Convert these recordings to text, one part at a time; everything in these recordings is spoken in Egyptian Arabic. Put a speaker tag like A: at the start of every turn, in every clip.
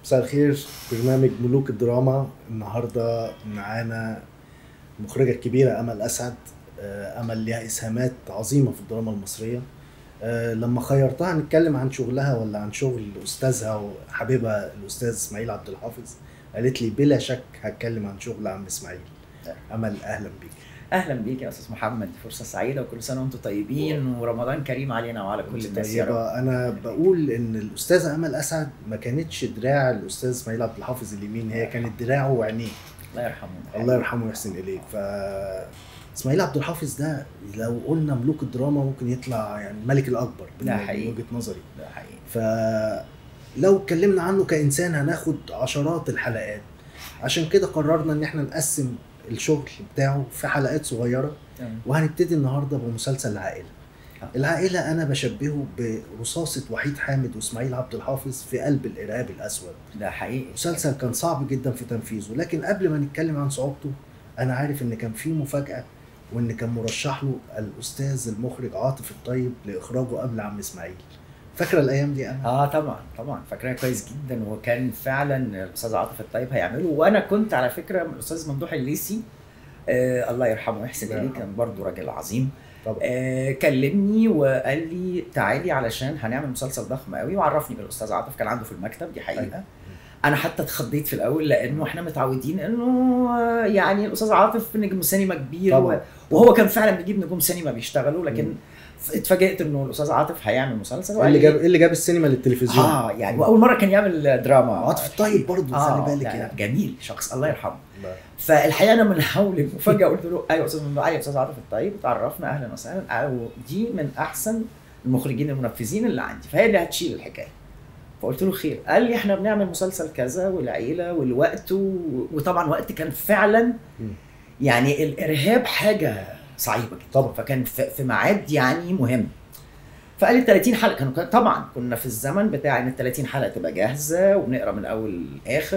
A: مساء الخير برنامج ملوك الدراما النهارده معانا المخرجة الكبيرة أمل أسعد آه، أمل ليها إسهامات عظيمة في الدراما المصرية آه، لما خيرتها نتكلم عن شغلها ولا عن شغل أستاذها وحبيبها الأستاذ إسماعيل عبد الحافظ قالت لي بلا شك هتكلم عن شغل عم إسماعيل أمل أهلا بيك
B: اهلا بيك يا استاذ محمد فرصه سعيده وكل سنه وانتم طيبين ورمضان كريم علينا وعلى كل الناس يا رب
A: طيبة أنا بقول إن الأستاذة أمل أسعد ما كانتش دراع الأستاذ إسماعيل عبد الحافظ اليمين هي كانت دراعه وعينيه
B: الله يرحمه
A: الله يرحمه ويحسن اليك ف اسماعيل عبد الحافظ ده لو قلنا ملوك الدراما ممكن يطلع يعني الملك الاكبر
B: ده
A: من
B: حقيقي.
A: وجهه نظري
B: ده حقيقي
A: فلو اتكلمنا عنه كانسان هناخد عشرات الحلقات عشان كده قررنا ان احنا نقسم الشغل بتاعه في حلقات صغيره
B: تمام.
A: وهنبتدي النهارده بمسلسل العائله
B: آه.
A: العائله انا بشبهه برصاصه وحيد حامد واسماعيل عبد الحافظ في قلب الارهاب الاسود
B: ده حقيقي
A: مسلسل كان صعب جدا في تنفيذه لكن قبل ما نتكلم عن صعوبته انا عارف ان كان في مفاجاه وان كان مرشح له الاستاذ المخرج عاطف الطيب لاخراجه قبل عم اسماعيل فاكره الايام دي انا
B: اه طبعا طبعا فاكرها كويس جدا وكان فعلا الاستاذ عاطف الطيب هيعمله وانا كنت على فكره من الاستاذ ممدوح الليسي آه الله يرحمه ويحسن
A: الله
B: اليه
A: يرحمه.
B: كان برضه راجل عظيم
A: طبعا
B: آه كلمني وقال لي تعالي علشان هنعمل مسلسل ضخم قوي وعرفني بالاستاذ عاطف كان عنده في المكتب دي حقيقه
A: أيوة.
B: انا حتى اتخضيت في الاول لانه احنا متعودين انه آه، يعني الاستاذ عاطف نجم سينما كبير
A: طبعا.
B: و- وهو كان فعلا بيجيب نجوم سينما بيشتغلوا لكن
A: مم.
B: اتفاجئت انه الاستاذ عاطف هيعمل مسلسل
A: إيه
B: وقال
A: اللي
B: لي
A: جاب إيه اللي جاب السينما للتلفزيون
B: اه يعني واول مره كان يعمل دراما
A: عاطف الطيب برضه
B: اه
A: خلي بالك
B: لا، لا،
A: يعني
B: جميل شخص الله يرحمه
A: لا.
B: فالحقيقه انا من هول المفاجاه قلت له ايوه يا استاذ ممدوح ايوه يا استاذ عاطف الطيب اتعرفنا اهلا وسهلا آه، ودي من احسن المخرجين المنفذين اللي عندي فهي اللي هتشيل الحكايه فقلت له خير قال لي احنا بنعمل مسلسل كذا والعيله والوقت و... وطبعا وقت كان فعلا
A: مم.
B: يعني الارهاب حاجه صعيبه جدا
A: طبعا.
B: فكان في في ميعاد يعني مهم فقال لي 30 حلقه كانوا كان- طبعا كنا في الزمن بتاع ان ال 30 حلقه تبقى جاهزه ونقرا من اول لاخر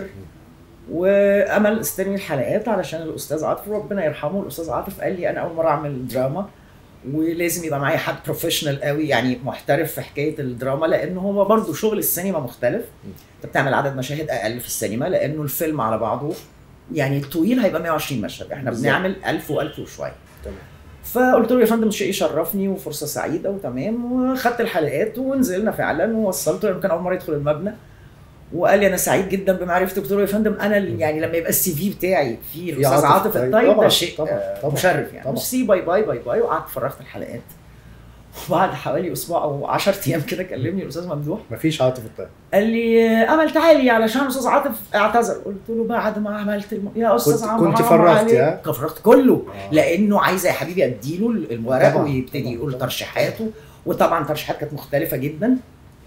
B: وامل استني الحلقات علشان الاستاذ عاطف ربنا يرحمه الاستاذ عاطف قال لي انا اول مره اعمل دراما ولازم يبقى معايا حد بروفيشنال قوي يعني محترف في حكايه الدراما لان هو برضه شغل السينما مختلف انت بتعمل عدد مشاهد اقل في السينما لانه الفيلم على بعضه يعني الطويل هيبقى 120 مشهد احنا
A: بالظبط.
B: بنعمل 1000 و1000 وشويه
A: تمام
B: فقلت له يا فندم شيء يشرفني وفرصه سعيده وتمام وخدت الحلقات ونزلنا فعلا ووصلته لانه كان اول مره يدخل المبنى وقال لي انا سعيد جدا بمعرفتك قلت له يا فندم انا ال- يعني لما يبقى السي في بتاعي فيه
A: في
B: الاستاذ
A: عاطف
B: عاطف
A: الطيب.
B: الطيب
A: طبعاً،
B: ده شيء
A: طبعاً،
B: آه،
A: طبعاً،
B: مشرف يعني
A: طبعاً.
B: ميرسي باي باي باي باي وقعدت فرغت الحلقات وبعد حوالي اسبوع او 10 ايام كده كلمني الاستاذ ممدوح
A: مفيش عاطف الطيب
B: قال لي امل تعالي علشان الاستاذ عاطف اعتذر قلت له بعد ما عملت الم... يا استاذ
A: كنت-
B: عمرو
A: كنت
B: حرام
A: فرغت،
B: عليك.
A: ها؟
B: فرغت كله
A: آه.
B: لانه عايز يا حبيبي اديله الورق
A: طبعاً،
B: ويبتدي
A: طبعاً،
B: يقول
A: طبعاً.
B: ترشيحاته وطبعا ترشيحات كانت مختلفه جدا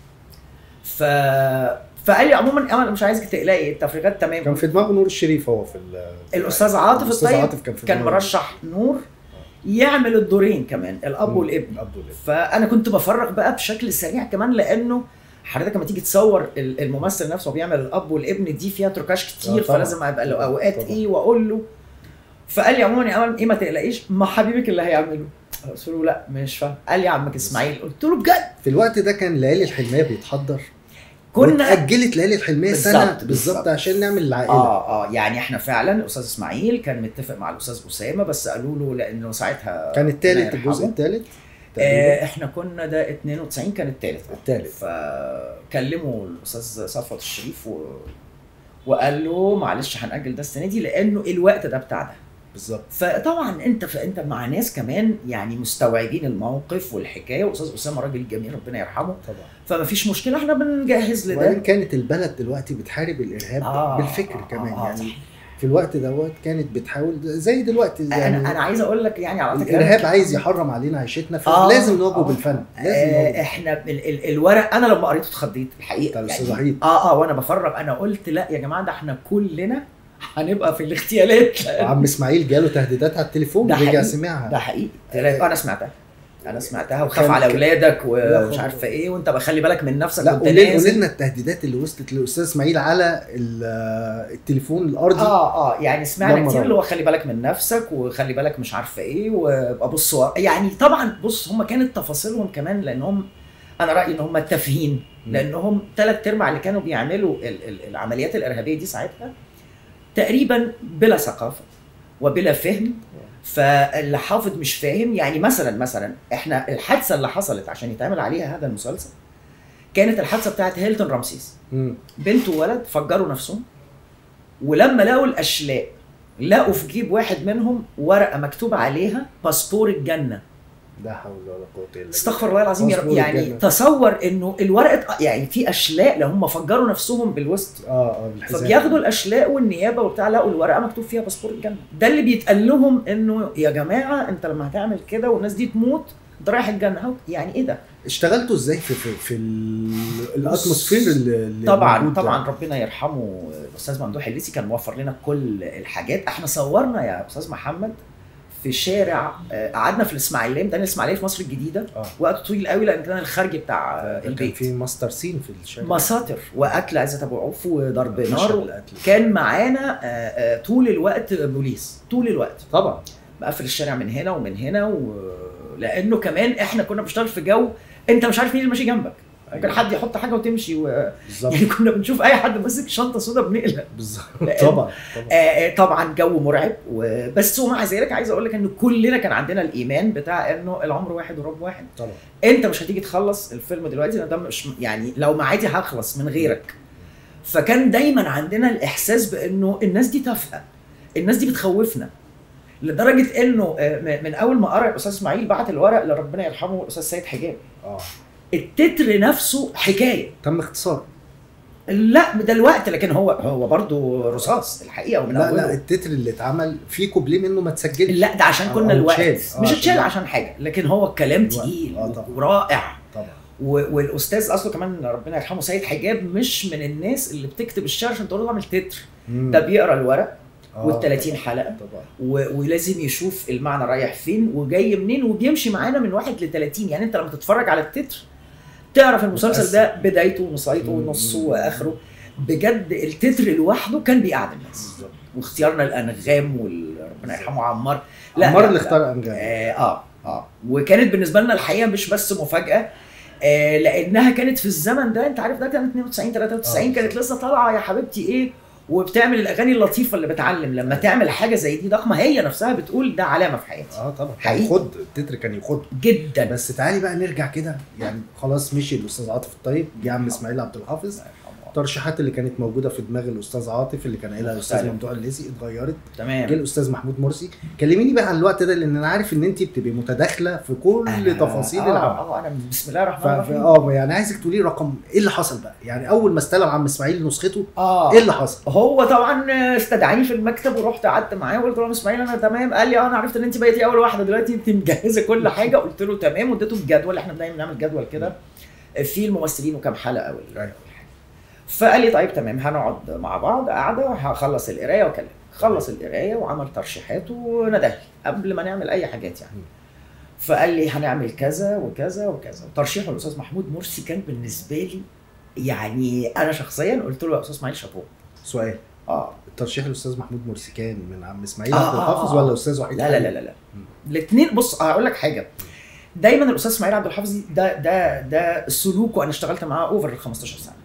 B: ف فقال لي عموما امل مش عايزك تقلقي التفريغات تمام
A: كان في دماغه نور الشريف هو في ال-
B: الاستاذ عاطف
A: الأستاذ
B: الطيب
A: عاطف كان في
B: كان
A: دماغه.
B: مرشح نور يعمل الدورين كمان الاب
A: مم.
B: والابن
A: الاب والابن
B: فانا كنت بفرغ بقى بشكل سريع كمان لانه حضرتك لما تيجي تصور ال- الممثل نفسه بيعمل الاب والابن دي فيها تركاش كتير
A: آه، طبعاً.
B: فلازم ابقى له
A: طبعاً،
B: اوقات
A: طبعاً.
B: ايه واقول له فقال لي عموما يا امل ايه ما تقلقيش ما حبيبك اللي هيعمله قلت له لا مش فاهم قال لي عمك اسماعيل قلت له بجد
A: في الوقت ده كان ليالي الحلميه بيتحضر
B: كنا
A: اتأجلت ليالي الحلميه
B: بالظبط،
A: سنه
B: بالظبط.
A: بالظبط عشان نعمل العائله
B: اه اه يعني احنا فعلا الاستاذ اسماعيل كان متفق مع الاستاذ اسامه بس قالوا له لانه ساعتها
A: كان الثالث
B: ربنا
A: الجزء
B: يرحمه.
A: الثالث
B: آه احنا كنا ده 92 كان الثالث
A: الثالث
B: فكلموا الاستاذ صفوت الشريف و... وقال له معلش هنأجل ده السنه دي لانه الوقت ده بتاع ده
A: بالظبط
B: فطبعا انت فانت مع ناس كمان يعني مستوعبين الموقف والحكايه واستاذ اسامه راجل جميل ربنا يرحمه
A: طبعا
B: فما فيش مشكله احنا بنجهز
A: وبعدين
B: لده
A: كانت البلد دلوقتي بتحارب الارهاب
B: آه،
A: بالفكر
B: آه،
A: كمان
B: آه،
A: يعني
B: صح.
A: في الوقت دوت كانت بتحاول زي دلوقتي يعني
B: انا انا عايز اقول لك يعني على فكرة-
A: الارهاب عايز يحرم علينا عيشتنا
B: آه،
A: فلازم نواجهه
B: آه.
A: بالفن لازم
B: آه
A: نواجهه
B: احنا ال ال الورق انا لما قريته اتخضيت الحقيقه
A: بتاع الاستاذ وحيد
B: اه اه وانا بفرغ انا قلت لا يا جماعه ده احنا كلنا هنبقى في الاغتيالات
A: عم اسماعيل جاله تهديدات على التليفون
B: ده
A: رجع
B: حقيقي.
A: سمعها
B: ده حقيقي طلعت- انا سمعتها انا سمعتها وخاف
A: كان-
B: على
A: كان-
B: اولادك
A: لا
B: ومش
A: خالص.
B: عارفه ايه وانت بخلي بالك من نفسك
A: لا
B: وانت
A: قول لنا
B: نازل
A: قول لنا التهديدات اللي وصلت للاستاذ اسماعيل على ال- التليفون الارضي
B: اه اه يعني سمعنا
A: لما
B: كتير
A: روح.
B: اللي هو خلي بالك من نفسك وخلي بالك مش عارفه ايه وابقى بص ورا- يعني طبعا بص هم كانت تفاصيلهم كمان لانهم انا رايي ان هم تافهين لانهم ثلاث ارباع اللي كانوا بيعملوا ال- ال- العمليات الارهابيه دي ساعتها تقريبا بلا ثقافه وبلا فهم فاللي حافظ مش فاهم يعني مثلا مثلا احنا الحادثه اللي حصلت عشان يتعمل عليها هذا المسلسل كانت الحادثه بتاعت هيلتون رمسيس
A: مم.
B: بنت وولد فجروا نفسهم ولما لقوا الاشلاء لقوا في جيب واحد منهم ورقه مكتوب عليها باسبور الجنه
A: لا حول ولا قوه الا بالله
B: استغفر الله العظيم يا رب
A: باسبور
B: يعني
A: الجنة.
B: تصور انه الورقه يعني في اشلاء لو هم فجروا نفسهم بالوسط
A: اه اه بالحزام
B: فبياخدوا الاشلاء والنيابه وبتاع لقوا الورقه مكتوب فيها باسبور الجنه ده اللي بيتقال لهم انه يا جماعه انت لما هتعمل كده والناس دي تموت انت رايح الجنه هو يعني ايه ده
A: اشتغلتوا ازاي في في, في ال- الاتموسفير اللي, اللي
B: طبعا
A: موجود ده؟
B: طبعا ربنا يرحمه الاستاذ ممدوح الليسي كان موفر لنا كل الحاجات احنا صورنا يا استاذ محمد في شارع آه، قعدنا في الاسماعيليه ميدان الاسماعيليه في مصر الجديده
A: اه
B: وقت طويل قوي لان كان الخارجي بتاع آه،
A: كان
B: البيت
A: في ماستر سين في الشارع
B: مساطر وقتل عزت ابو عوف وضرب
A: مشهد
B: نار
A: القتل.
B: كان معانا آه، آه، طول الوقت بوليس طول الوقت
A: طبعا
B: مقفل الشارع من هنا ومن هنا و... لانه كمان احنا كنا بنشتغل في جو انت مش عارف مين اللي ماشي جنبك ممكن حد يحط حاجه وتمشي و...
A: بالظبط
B: يعني كنا بنشوف اي حد ماسك شنطه سودا بنقلق
A: بالظبط
B: لأن-
A: طبعا طبعا
B: آه، آه، طبعا جو مرعب وبس ومع ذلك عايز اقول لك ان كلنا كان عندنا الايمان بتاع انه العمر واحد ورب واحد
A: طبعا
B: انت مش هتيجي تخلص الفيلم دلوقتي ده مش يعني لو معادي هخلص من غيرك فكان دايما عندنا الاحساس بانه الناس دي تافهه الناس دي بتخوفنا لدرجه انه آه، م- من اول ما قرا الاستاذ اسماعيل بعت الورق لربنا يرحمه الاستاذ سيد حجاب
A: اه
B: التتر نفسه حكايه
A: تم اختصار
B: لا ده الوقت لكن هو هو برضه رصاص الحقيقه ومن
A: لا
B: أوله.
A: لا التتر اللي اتعمل فيه كوبليه منه ما اتسجلش
B: لا ده عشان
A: أو-
B: كنا
A: أو
B: الوقت
A: اتشال. آه،
B: مش
A: عشان
B: اتشال
A: ده.
B: عشان حاجه لكن هو الكلام
A: الوقت.
B: تقيل
A: آه، طبعا.
B: ورائع
A: طبعا
B: و- والاستاذ اصله كمان ربنا يرحمه سيد حجاب مش من الناس اللي بتكتب الشعر عشان تقول له اعمل تتر
A: مم.
B: ده بيقرا الورق
A: آه،
B: وال 30 حلقه
A: طبعا
B: و- ولازم يشوف المعنى رايح فين وجاي منين وبيمشي معانا من واحد ل 30 يعني انت لما تتفرج على التتر تعرف المسلسل ده بدايته ونصايته
A: مم.
B: ونصه واخره بجد التتر لوحده كان بيقعد الناس
A: بالظبط
B: واختيارنا الانغام وربنا يرحمه عمار
A: عمار
B: لا،
A: اللي
B: لا.
A: اختار انجام
B: اه اه اه وكانت بالنسبه لنا الحقيقه مش بس مفاجاه آه لانها كانت في الزمن ده انت عارف ده كان 92 93
A: آه،
B: كانت لسه طالعه يا حبيبتي ايه وبتعمل الاغاني اللطيفه اللي بتعلم لما تعمل حاجه زي دي ضخمه هي نفسها بتقول ده علامه في حياتي
A: اه طبعا كان
B: حقيقي.
A: يخض التتر كان يخض
B: جدا
A: بس تعالي بقى نرجع كده يعني خلاص مشي الاستاذ عاطف الطيب جه عم اسماعيل عبد الحافظ الترشيحات اللي كانت موجوده في دماغ الاستاذ عاطف اللي كان قايلها الاستاذ
B: مختلف.
A: ممدوح الليثي اتغيرت جه
B: تمام
A: الاستاذ محمود مرسي كلميني بقى عن الوقت ده لان انا عارف ان انت بتبقي متداخله في كل
B: أنا-
A: تفاصيل
B: آه
A: العمل
B: اه انا بسم الله الرحمن
A: ف- ف-
B: الرحيم
A: اه يعني عايزك تقولي رقم ايه اللي حصل بقى يعني اول ما استلم عم اسماعيل نسخته
B: اه
A: ايه اللي حصل
B: هو طبعا استدعاني في المكتب ورحت قعدت معاه وقلت له يا اسماعيل انا تمام قال لي اه انا عرفت ان انت بقيتي اول واحده دلوقتي انت مجهزه كل حاجه قلت له تمام واديته الجدول احنا دايما بنعمل جدول كده في الممثلين وكام حلقه وال-
A: أيوة.
B: فقال لي طيب تمام هنقعد مع بعض قعده هخلص القرايه واكلمك خلص القرايه وعمل ترشيحاته وندهلي قبل ما نعمل اي حاجات يعني
A: مم.
B: فقال لي هنعمل كذا وكذا وكذا وترشيحه الاستاذ محمود مرسي كان بالنسبه لي يعني انا شخصيا قلت له يا استاذ اسماعيل شابوه
A: سؤال
B: اه
A: الترشيح الاستاذ محمود مرسي كان من عم اسماعيل
B: آه،
A: عبد
B: آه،
A: الحافظ
B: آه.
A: ولا استاذ وحيد
B: لا لا لا لا لا الاثنين بص هقول لك حاجه دايما الاستاذ اسماعيل عبد الحافظ ده ده ده سلوكه انا اشتغلت معاه اوفر ال 15 سنه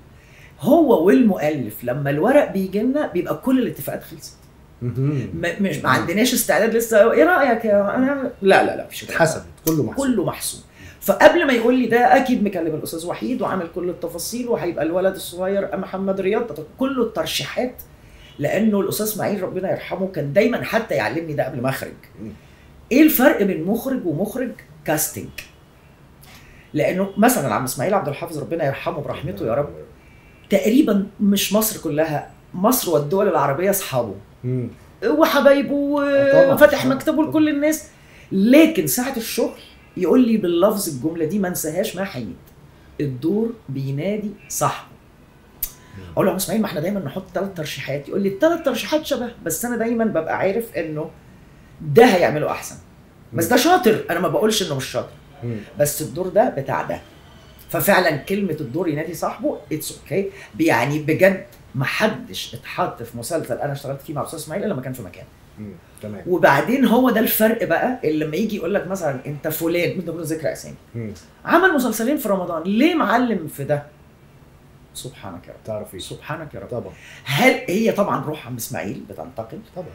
B: هو والمؤلف لما الورق بيجي لنا بيبقى كل الاتفاقات خلصت
A: مهم.
B: ما مش ما عندناش استعداد لسه ايه رايك يا أنا لا لا لا مفيش الكلام ده.
A: اتحسبت كله محسوب
B: كله محسوب فقبل ما يقول لي ده اكيد مكلم الاستاذ وحيد وعامل كل التفاصيل وهيبقى الولد الصغير محمد رياض ده كله الترشيحات لانه الاستاذ اسماعيل ربنا يرحمه كان دايما حتى يعلمني ده قبل ما اخرج
A: مم.
B: ايه الفرق بين مخرج ومخرج كاستنج لانه مثلا عم اسماعيل عبد الحافظ ربنا يرحمه برحمته يا رب تقريبا مش مصر كلها مصر والدول العربيه اصحابه
A: مم.
B: وحبايبه
A: طبعاً.
B: وفتح مكتبه لكل الناس لكن ساعه الشغل يقول لي باللفظ الجمله دي ما انساهاش ما حييت الدور بينادي صاحبه اقول له يا اسماعيل ما احنا دايما نحط ثلاث ترشيحات يقول لي الثلاث ترشيحات شبه بس انا دايما ببقى عارف انه ده هيعمله احسن بس ده شاطر انا ما بقولش انه مش شاطر
A: مم.
B: بس الدور ده بتاع ده ففعلا كلمه الدور ينادي صاحبه اتس اوكي يعني بجد ما حدش اتحط في مسلسل انا اشتغلت فيه مع الاستاذ اسماعيل الا لما كان في مكان
A: مم. تمام
B: وبعدين هو ده الفرق بقى اللي لما يجي يقول لك مثلا انت فلان من ضمن ذكر اسامي
A: مم.
B: عمل مسلسلين في رمضان ليه معلم في ده سبحانك يا رب
A: تعرف ايه
B: سبحانك يا رب
A: طبعا
B: هل هي طبعا روح عم اسماعيل بتنتقل
A: طبعا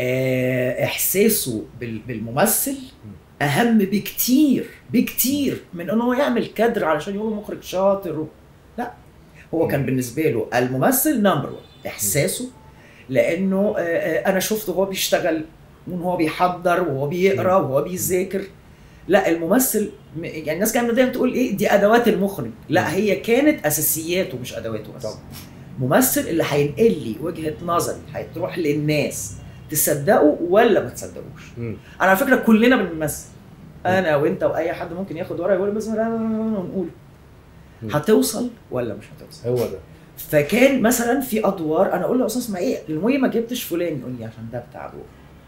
B: آه، احساسه بال- بالممثل اهم بكتير بكتير من انه هو يعمل كادر علشان يقول مخرج شاطر و... لا هو كان
A: مم.
B: بالنسبه له الممثل نمبر 1 احساسه لانه آه، آه، انا شفته وهو بيشتغل وهو بيحضر وهو بيقرا وهو بيذاكر لا الممثل م- يعني الناس كانت دايما تقول ايه دي ادوات المخرج لا هي كانت اساسياته مش ادواته بس
A: طبعا
B: ممثل اللي هينقل لي وجهه نظري هتروح للناس تصدقوا ولا ما تصدقوش
A: مم.
B: انا على فكره كلنا بنمثل انا وانت واي حد ممكن ياخد ورقه يقول بس ونقول
A: مم.
B: هتوصل ولا مش هتوصل
A: هو ده
B: فكان مثلا في ادوار انا اقول له يا استاذ ما ايه المهم ما جبتش فلان يقول لي عشان ده بتاع دور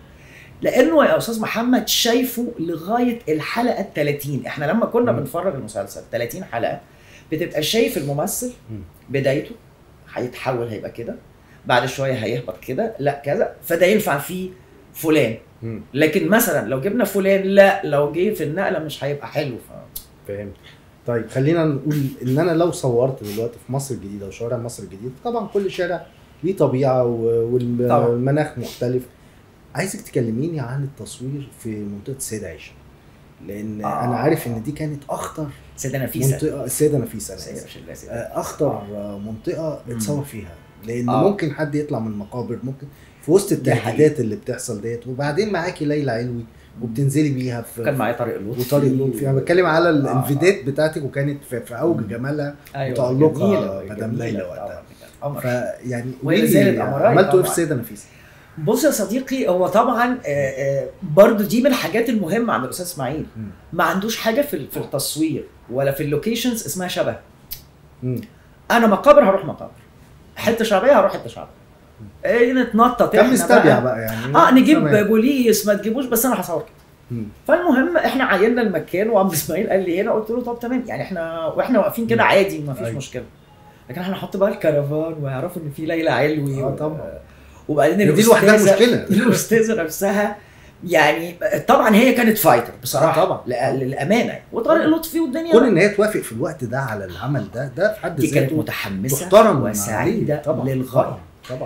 B: لانه يا استاذ محمد شايفه لغايه الحلقه ال 30 احنا لما كنا
A: مم.
B: بنفرج المسلسل 30 حلقه بتبقى شايف الممثل
A: مم.
B: بدايته هيتحول هيبقى كده بعد شويه هيهبط كده لا كذا فده ينفع فيه فلان
A: مم.
B: لكن مثلا لو جبنا فلان لا لو جه في النقله مش هيبقى حلو ف...
A: فهمت طيب خلينا نقول ان انا لو صورت دلوقتي في مصر الجديده وشوارع مصر الجديده طبعا كل شارع ليه طبيعه و-
B: طبعا.
A: والمناخ مختلف عايزك تكلميني عن التصوير في منطقه السيده عائشه لان
B: آه.
A: انا عارف ان دي كانت اخطر
B: سيدة نفيسه
A: منطقه السيده نفيسه أنا
B: سيدة
A: آسف.
B: مش الله سيدة.
A: آه، اخطر آه، منطقه
B: مم.
A: اتصور فيها لان
B: آه.
A: ممكن حد يطلع من المقابر ممكن في وسط
B: دي حقيقة.
A: التهديدات اللي بتحصل ديت وبعدين معاكي ليلى علوي وبتنزلي بيها في
B: كان معايا طارق اللطفي
A: وطارق لطفي انا بتكلم على ال-
B: آه.
A: الفيديوهات بتاعتك وكانت في, في اوج
B: مم.
A: جمالها
B: ايوه
A: متألقة
B: جميلة،
A: مدام
B: جميلة
A: ليلى
B: طبعاً.
A: وقتها.
B: قمر.
A: فيعني
B: وهي
A: قولي
B: زالت
A: لي
B: أمراء
A: عملتوا ايه
B: طبعاً.
A: في السيده نفيسه؟
B: بص يا صديقي هو طبعا آه، آه، برضو دي من الحاجات المهمه عند الاستاذ اسماعيل
A: مم.
B: ما عندوش حاجه في في التصوير ولا في اللوكيشنز اسمها شبه
A: مم.
B: انا مقابر هروح مقابر حته شعبيه هروح حته شعبيه ايه نتنطط
A: كان
B: إحنا
A: مستبيع
B: بقى.
A: بقى يعني
B: اه نجيب
A: تمام.
B: بوليس ما تجيبوش بس انا هصور كده
A: مم.
B: فالمهم احنا عيننا المكان وعم اسماعيل قال لي هنا قلت له طب تمام يعني احنا واحنا واقفين كده
A: مم.
B: عادي ما فيش
A: أيوة.
B: مشكله لكن احنا هنحط بقى الكرفان ويعرفوا ان في ليلى علوي
A: آه
B: و-
A: طبعا.
B: وبعدين
A: دي لوحدها
B: الأستاذة-
A: مشكله
B: الاستاذه نفسها يعني طبعا هي كانت فايتر بصراحه
A: آه طبعا.
B: لأ- للامانه وطارق لطفي والدنيا
A: كون ان هي توافق في الوقت ده على العمل ده ده في حد
B: دي كانت
A: ذاته
B: متحمسه
A: تحترم
B: وسعيده
A: عليه. طبعا
B: للغايه
A: طبعا طبعا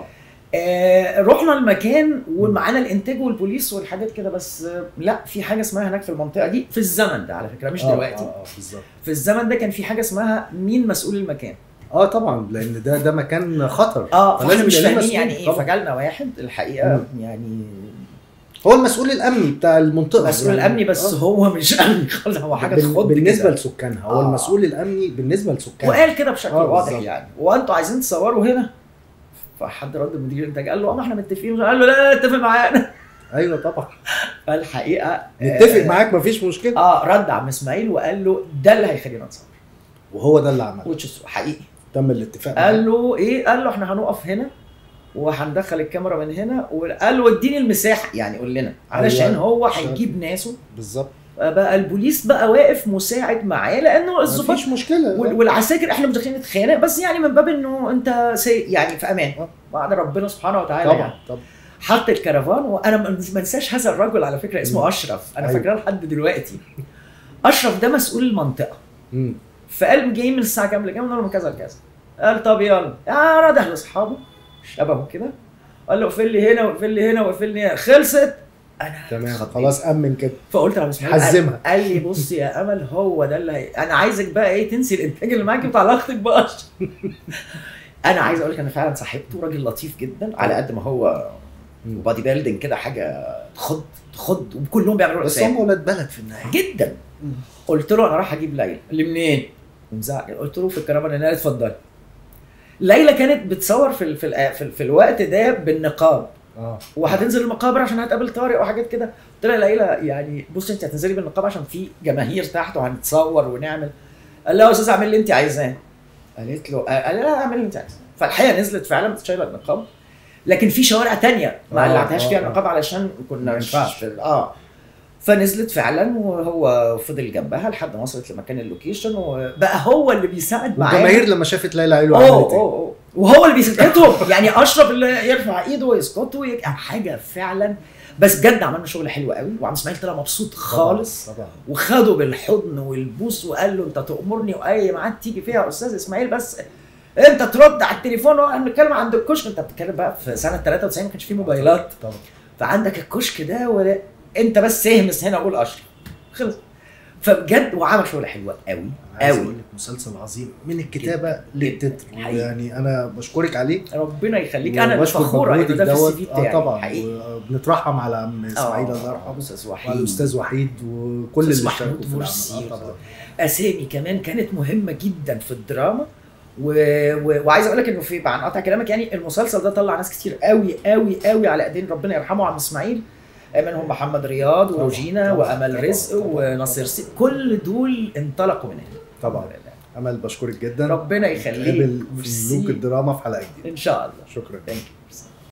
B: آه رحنا المكان ومعانا الانتاج والبوليس والحاجات كده بس آه لا في حاجه اسمها هناك في المنطقه دي في الزمن ده على فكره مش
A: آه،
B: دلوقتي
A: اه اه بالظبط
B: في الزمن ده كان في حاجه اسمها مين مسؤول المكان
A: اه طبعا لان ده ده مكان خطر
B: اه
A: فلازم
B: فاحنا مش
A: يبقى ليه
B: فاهمين
A: مسؤول
B: يعني ايه
A: طبعاً.
B: فجالنا واحد الحقيقه يعني
A: هو المسؤول الامني بتاع المنطقه
B: مسؤول
A: يعني.
B: امني بس
A: آه.
B: هو مش امني خالص هو حاجه
A: بال-
B: تخض
A: بالنسبه
B: كده.
A: لسكانها هو
B: آه.
A: المسؤول الامني بالنسبه لسكانها
B: وقال كده بشكل
A: آه،
B: واضح
A: بالظبط.
B: يعني وانتوا عايزين تصوروا هنا فحد رد المدير الانتاج قال له اه ما احنا متفقين قال له لا لا اتفق معانا
A: ايوه طبعا
B: فالحقيقه
A: نتفق
B: آه،
A: معاك مفيش مشكله
B: اه رد عم اسماعيل وقال له ده اللي هيخلينا نصور
A: وهو ده اللي عمله
B: which is حقيقي
A: تم الاتفاق
B: قال له ايه قال له احنا هنقف هنا وهندخل الكاميرا من هنا وقال له اديني المساحه يعني قول لنا علشان
A: أيوة.
B: هو
A: عشان-
B: هيجيب ناسه
A: بالظبط
B: بقى البوليس بقى واقف مساعد معاه لانه الظباط
A: مفيش مشكله
B: وال- والعساكر احنا مش داخلين نتخانق بس يعني من باب انه انت سي يعني في امان
A: آه.
B: بعد ربنا سبحانه وتعالى يعني
A: طبعا طبعا
B: حط الكرفان وانا ما ما انساش هذا الرجل على فكره اسمه
A: مم.
B: اشرف انا
A: أيوة.
B: فاكراه لحد دلوقتي اشرف ده مسؤول المنطقه
A: مم.
B: فقال جاي من الساعه كام لكام قلنا له من كذا لكذا قال طب يلا يا رده لاصحابه شبهه كده قال له اقفل لي هنا واقفل لي هنا واقفل لي هنا خلصت انا
A: تمام
B: اتخضيت.
A: خلاص امن كده
B: فقلت له بسم الله
A: حزمها.
B: قال, قال لي بص يا امل هو ده اللي هي... انا عايزك بقى ايه تنسي الانتاج اللي معاكي بتاع علاقتك باشرف انا عايز اقول لك انا فعلا صاحبته راجل لطيف جدا على قد ما هو
A: مم.
B: بادي بيلدينج كده حاجه تخض تخض وكلهم بيعملوا
A: بس
B: حساب
A: هم ولاد بلد في النهايه
B: جدا
A: مم.
B: قلت له انا رايح اجيب ليلى قال لي منين؟ ومزعق قلت له في الكرفان هنا اتفضل ليلى كانت بتصور في ال- في ال- في, ال- في الوقت ده بالنقاب
A: اه
B: وهتنزل المقابر عشان هتقابل طارق وحاجات كده قلت لها ليلى يعني بصي انت هتنزلي بالنقاب عشان في جماهير تحت وهنتصور ونعمل قال لها يا استاذ اعمل اللي انت عايزاه قالت له قال لا اعمل اللي انت عايزاه فالحقيقه نزلت فعلا شايله النقاب لكن في شوارع تانية ما
A: آه،
B: قلعتهاش فيها
A: آه، آه.
B: النقاب علشان كنا
A: ما
B: مش
A: ينفعش.
B: في ال- اه فنزلت فعلا وهو فضل جنبها لحد ما وصلت لمكان اللوكيشن وبقى هو اللي بيساعد معاها
A: والجماهير لما شافت ليلى علو
B: اوه
A: عملت ايه؟
B: اوه أوه. وهو اللي بيسكتهم يعني اشرف اللي يرفع ايده ويسكت ويك... حاجه فعلا بس جد عملنا شغل حلو قوي وعم اسماعيل طلع مبسوط خالص
A: طبعا
B: وخده بالحضن والبوس وقال له انت تامرني واي ميعاد تيجي فيها يا استاذ اسماعيل بس انت ترد على التليفون واحنا بنتكلم عند الكشك انت بتتكلم بقى في سنه 93 ما كانش فيه موبايلات
A: طبعا
B: فعندك الكشك ده ولا انت بس اهمس هنا وقول اشرف خلص فبجد وعمل شغل حلوه قوي
A: عايز
B: قوي
A: اقول لك مسلسل عظيم من الكتابه للتتر
B: حقيقي.
A: يعني انا بشكرك عليه
B: ربنا يخليك انا
A: وبشكر
B: فخوره انه
A: مجهودك
B: ده في
A: دوت.
B: السي في بتاعي
A: اه طبعا
B: حقيقي
A: وبنترحم على عم اسماعيل الله
B: اه
A: يرحمه
B: استاذ وحيد
A: وعلى الاستاذ وحيد وكل
B: أستاذ
A: اللي
B: محمود
A: اشتركوا في
B: مرسي.
A: العمل اه طبعا
B: اسامي كمان كانت مهمه جدا في الدراما و... و... وعايز اقول لك انه في عن قطع كلامك يعني المسلسل ده طلع ناس كتير قوي قوي قوي على ايدين ربنا يرحمه عم اسماعيل منهم محمد رياض
A: طبعاً،
B: وروجينا
A: طبعاً،
B: وامل
A: طبعاً،
B: رزق
A: طبعاً.
B: وناصر سي كل دول انطلقوا من هنا
A: طبعاً.
B: الحمد لله.
A: امل بشكرك جدا
B: ربنا يخليك
A: نتقابل في
B: ميرسي.
A: ملوك الدراما في حلقه جديده
B: ان شاء الله
A: شكرا
B: ثانك يو